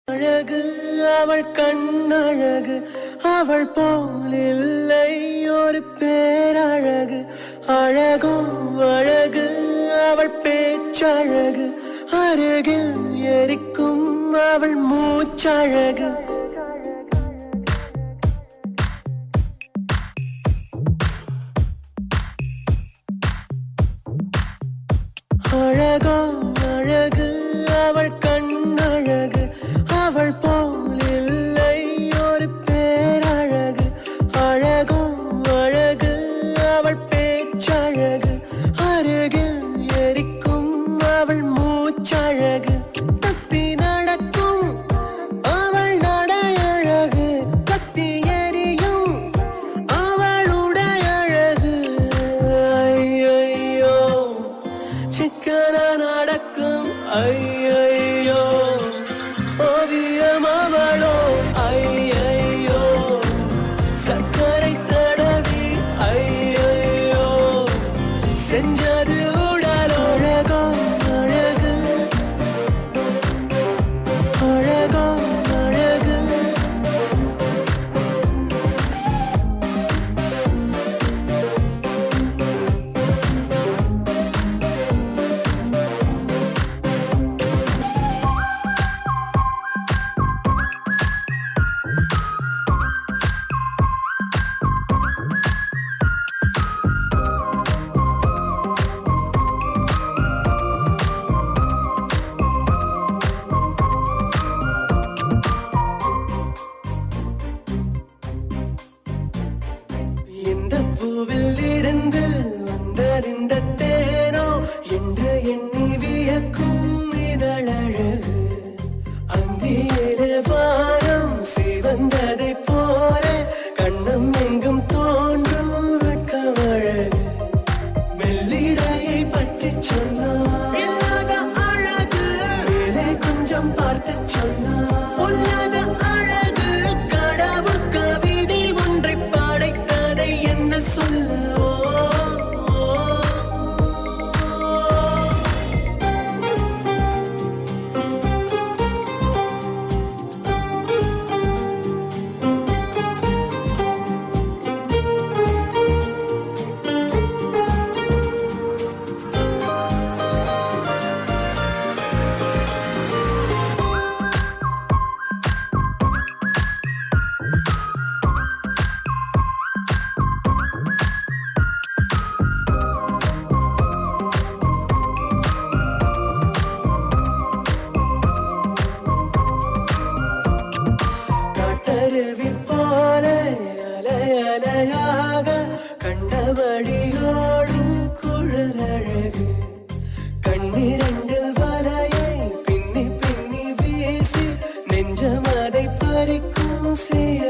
அழகு அவள் கண்ணழகு அவள் போல் இல்லை ஒரு பேரழகு அழகோ அழகு அவள் பேச்சழகு அருகில் எரிக்கும் அவள் மூச்சழகு அழகோ அழகு அவள் கண்ணழகு அவள் போல் இல்லை ஒரு பேரழகு அழகோ அழகு அவள் பேச்சழகு அருகில் எரிக்கும் அவள் மூச்சழகு தப்பி நடக்கும் அவள் நடையழகு கத்தி எரியும் அவளுடைய அழகு ஐயையோ சிக்கன நடக்கும் ஐயையோ ஓவியம் அவளோ ஐயையோ சர்க்கரை தடவி ஐயையோ செஞ்சது உடலோ அழகோ அழகு அழகோ அழகு இந்த பூவில் இருந்து வந்தறிந்த தேனோ என்று எண்ணி வியக்கும் இதழழகு அந்தியிலே வானம் சிவந்ததைப் போல கண்ணம் எங்கும் தோன்றும் வெட்கமழகு மெல்லிடையை பற்றி சொன்னார் இல்லாத அழகு மேலே கொஞ்சம் பார்த்து சொன்னார் பொல்லாத அழகு கடவுள் கவிதை ஒன்றை படைத்ததை என்ன சொல்லுவோ காட்டருவி போல அலை அலையாக கண்டபடியோடும் குழலழகு கண்ணிரண்டில் வலையை பின்னி பின்னி வீசி நெஞ்சம் அதை பறிக்கும் சேர